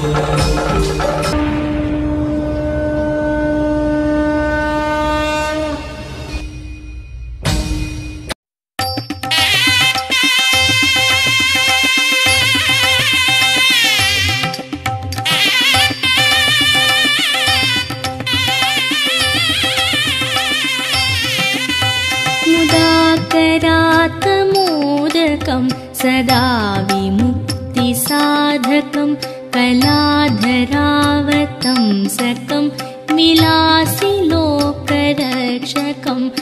मुदाकरात्मोदकं सदा विमुक्तिसाधकं कलाधरावतं सकं विलासि लोकरक्षकम्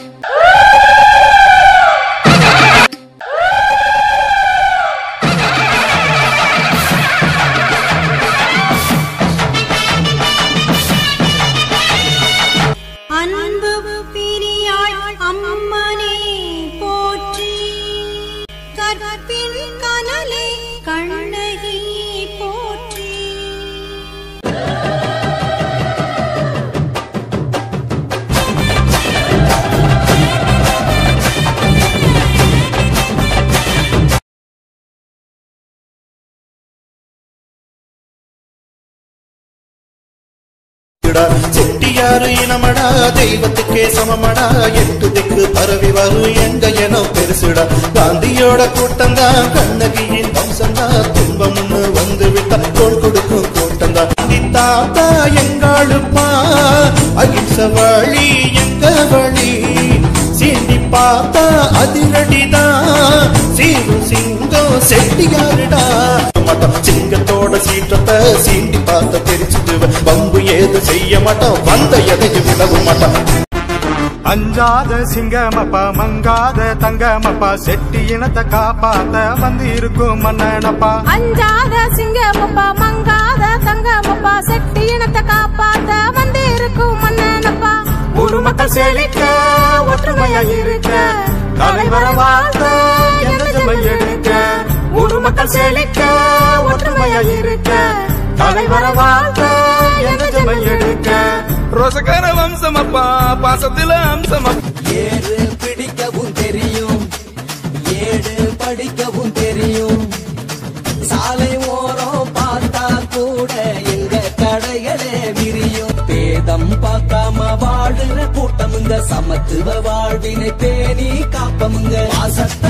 அன்பு பிரியாள் அம்மனே போற்றி கற்பின் கனலே கண்ணகி போற்றி டா. செட்டியாரு இனமடா தெய்வத்துக்கே சமமடா எட்டு திக்கு பரவி வரும் எங்க என பெருசுடா காந்தியோட கூட்டம் தான் கண்ணகியின் வம்சம் தான் துன்பம் ஒண்ணு வந்து விட்டா தோல் கொடுக்கும் கூட்டம் தான் தாத்தா எங்காளுப்பா அகிம்ச வழி எங்க வழி சீண்டி பார்த்தா அதிரடிதான் சீரும் சிங்கம் செட்டியாருடா மாட்டோம் சிங்கத்தோட சீற்றத்தை சீண்டி பார்த்த தெரிச்சுக்குவ பம்பு ஏது செய்ய மாட்டோம் வந்த எதையும் விடவும் மாட்டோம் அஞ்சாத சிங்கமப்பா மங்காத தங்கமப்பா செட்டி இனத்தை காப்பாத்த வந்து இருக்கும் மன்னனப்பா அஞ்சாத சிங்கமப்பா மங்காத தங்கமப்பா செட்டி இனத்தை காப்பாத்த வந்து இருக்கும் மன்னனப்பா ஒரு மக்கள் செழிக்க ஒற்றுமையா இருக்க தலைவர வாழ்த்த எந்த ஜமை எடுக்க ஒரு மக்கள் செழிக்க ஒற்றுமையா இருக்க தலைவர வாழ்த்த எந்த ஜமை எடுக்க ரோசக்கார வம்சமப்பா பாசத்தில அம்சமப்பா ஏறு பிடிக்கவும் தெரியும் ஏடு படிக்கவும் தெரியும் சாலை ஓரம் பார்த்தா கூட எங்க கடைகளே விரியும் பேதம் பார்க்காம வாழுற கூட்டமுங்க சமத்துவ வாழ்வினை பேணி காப்பமுங்க வாசத்தை